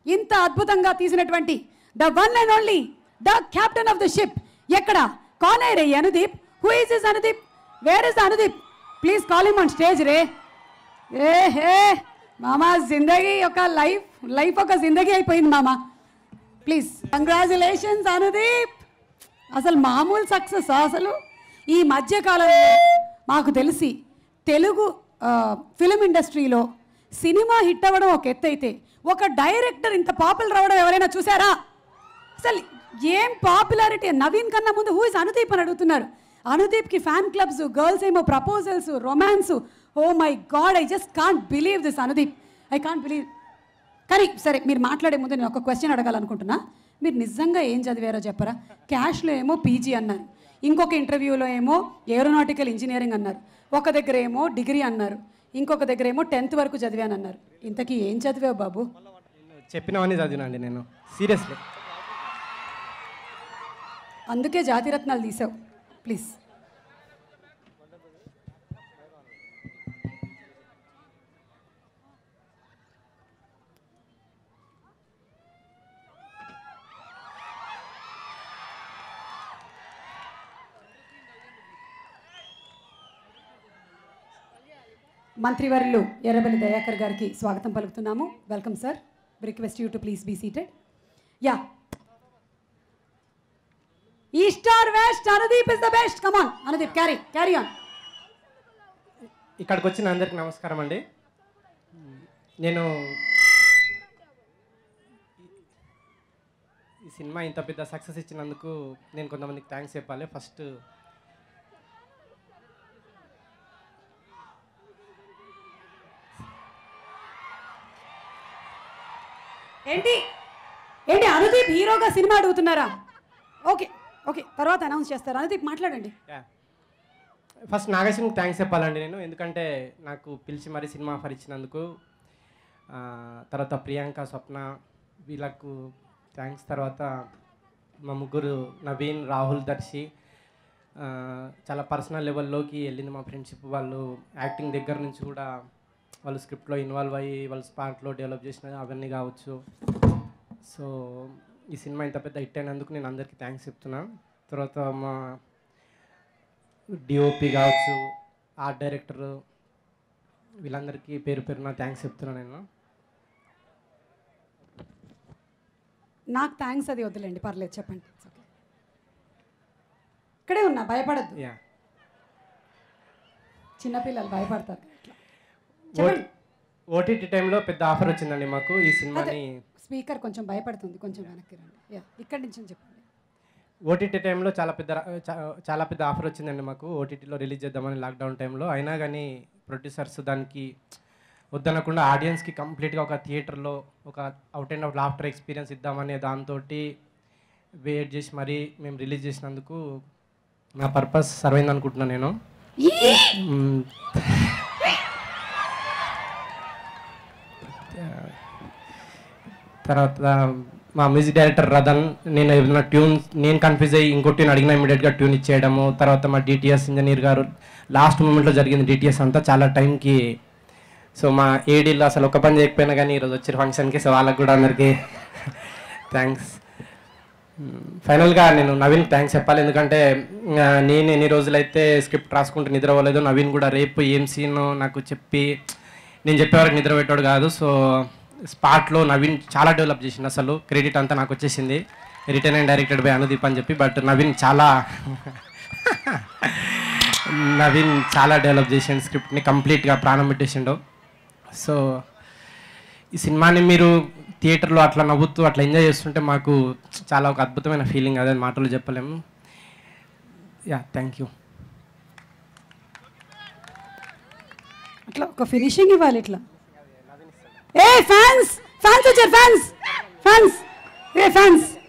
ఇంత అద్భుతంగా తీసినటువంటి the one and only the captain of the ship ఎక్కడ కాన్ రే Anudeep who is is Anudeep where is Anudeep please call him on stage రే ఏ హే మామా జిందగీ ఒక లైఫ్ లైఫ్ ఒక జిందగీ అయిపోయింది మామా ప్లీజ్ కంగ్రాచులేషన్స్ అనుదీప్ అసలు మామూలు సక్సెస్ అసలు ఈ మధ్య కాలంలో మాకు తెలిసి తెలుగు ఫిలిం ఇండస్ట్రీలో సినిమా హిట్ అవ్వడం ఒక ఎత్తు అయితే ఒక డైరెక్టర్ ఇంత పాపులర్ అవ్వడం ఎవరైనా చూసారా అసలు ఏం పాపులారిటీ నవీన్ కన్నా ముందు హూ ఇస్ అనుదీప్ అని అడుగుతున్నారు అనుదీప్కి ఫ్యాన్ క్లబ్స్ గర్ల్స్ ఏమో proposals romance oh my god I just can't believe this Anudeep I can't believe కానీ సరే మీరు మాట్లాడే ముందు నేను ఒక క్వశ్చన్ అడగాలనుకుంటున్నా మీరు నిజంగా ఏం చదివారో చెప్పరా క్యాష్లో ఏమో పీజీ అన్నారు ఇంకొక ఇంటర్వ్యూలో ఏమో ఏరోనాటికల్ ఇంజనీరింగ్ అన్నారు ఒక దగ్గర ఏమో డిగ్రీ అన్నారు ఇంకొక దగ్గర ఏమో టెన్త్ వరకు చదివాను అన్నారు ఇంతకీ ఏం చదివావు బాబు నేను చెప్పినవన్నీ చదివినండి నేను సీరియస్లీ అందుకే జాతిరత్నాలు తీసావు ప్లీజ్ మంత్రివర్యులు ఎర్రబెల్లి దయాకర్ గారికి స్వాగతం పలుకుతున్నాము welcome sir request you to please be seated ya east or west Anudeep is the best come on Anudeep carry carry on ఇక్కడికి వచ్చిన అందరికి నమస్కారం అండి నేను ఈ సినిమా ఇంత పెద్ద సక్సెస్ ఇచ్చినందుకు నేను కొంతమందికి థ్యాంక్స్ చెప్పాలి ఫస్ట్ ఏంటి ఏంటి అనుదీప్ హీరోగా సినిమా అడుగుతున్నారా ఓకే ఓకే తర్వాత అనౌన్స్ చేస్తారు అనుదీప్ మాట్లాడండి ఫస్ట్ నాగేశ్వరికి థ్యాంక్స్ చెప్పాలండి నేను ఎందుకంటే నాకు పిలిచి మరీ సినిమా ఆఫర్ ఇచ్చినందుకు ఆ, తర్వాత ప్రియాంక స్వప్న వీళ్ళకు థ్యాంక్స్ తర్వాత మా ముగ్గురు నవీన్ రాహుల్ దర్శి ఆ, చాలా పర్సనల్ లెవెల్లోకి వెళ్ళింది మా ఫ్రెండ్షిప్ వాళ్ళు యాక్టింగ్ దగ్గర నుంచి కూడా వాళ్ళు స్క్రిప్ట్లో ఇన్వాల్వ్ అయ్యి వాళ్ళు స్పాట్లో డెవలప్ చేసిన అవన్నీ కావచ్చు సో ఈ సినిమా ఇంత పెద్ద హిట్ అయినందుకు నేను అందరికీ థ్యాంక్స్ చెప్తున్నాను తర్వాత మా డిఓపి కావచ్చు ఆర్ట్ డైరెక్టర్ వీళ్ళందరికీ పేరు పేరున థ్యాంక్స్ చెప్తున్నాను నేను నాకు థ్యాంక్స్ అది వద్దులేండి పర్లేదు చెప్పండి It's okay. ఇక్కడే ఉన్నా భయపడద్దు యా చిన్నపిల్లలు భయపడతారు ఇట్లా. చెప్పండి ఓటీటీ టైంలో పెద్ద ఆఫర్ వచ్చిందండి మాకు ఈ సినిమాని స్పీకర్ కొంచెం భయపడుతుంది కొంచెం వెనక్కి రండి యా ఇక్కడి నుంచి చెప్పండి ఓటీటీ టైంలో చాలా పెద్ద రా- చా- చాలా పెద్ద ఆఫర్ వచ్చిందండి మాకు ఓటీటీలో రిలీజ్ చేద్దామని లాక్డౌన్ టైంలో అయినా కానీ ప్రొడ్యూసర్స్ దానికి వద్దనకుండా ఆడియన్స్కి కంప్లీట్గా ఒక థియేటర్లో ఒక out and out laughter experience ఇద్దామనే దాంతో వెయిట్ చేసి మరీ మేము రిలీజ్ చేసినందుకు నా పర్పస్ సర్వ్ అయింది అనుకుంటున్నాను నేను మ్మ్. తర్వాత మా మ్యూజిక్ డైరెక్టర్ రదన్ నేను ఏదైనా ట్యూన్ నేను కన్ఫ్యూజ్ అయ్యి ఇంకో ట్యూన్ అడిగిన ఇమీడియట్గా ట్యూన్ ఇచ్చేయడము తర్వాత మా డిటిఎస్ ఇంజనీర్ గారు లాస్ట్ మూమెంట్లో జరిగింది డిటిఎస్ అంతా చాలా టైంకి సో మా ఏడీలో అసలు ఒక పని చేయకపోయినా కానీ ఈరోజు వచ్చే ఫంక్షన్కి సో వాళ్ళకి కూడా అందరికీ థ్యాంక్స్ ఫైనల్గా నేను నవీన్ థ్యాంక్స్ చెప్పాలి ఎందుకంటే ఆ, నేను ఎన్ని రోజులైతే స్క్రిప్ట్ రాసుకుంటూ నిద్రపోలేదు నవీన్ కూడా రేపు ఏం సీన్ నాకు చెప్పి నేను చెప్పే వరకు నిద్ర పెట్టాడు కాదు సో స్పాట్లో నవీన్ చాలా డెవలప్ చేసింది అసలు క్రెడిట్ అంతా నాకు వచ్చేసింది return and directed by Anudeep అని చెప్పి బట్ నవీన్ చాలా నవీన్ చాలా డెవలప్ చేసిండు స్క్రిప్ట్ని కంప్లీట్గా ప్రాణం పెట్టేసిండు సో ఈ సినిమాని మీరు థియేటర్లో అట్లా నవ్వుతూ అట్లా ఎంజాయ్ చేస్తుంటే మాకు చాలా ఒక అద్భుతమైన ఫీలింగ్ అదే మాటలు చెప్పలేము యా థ్యాంక్ యూ అట్లా ఒక ఫినిషింగ్ ఇవ్వాలి ఇట్లా ఏ ఫ్యాన్స్ ఫ్యాన్స్ వచ్చారు ఫ్యాన్స్ ఫ్యాన్స్ ఏ ఫ్యాన్స్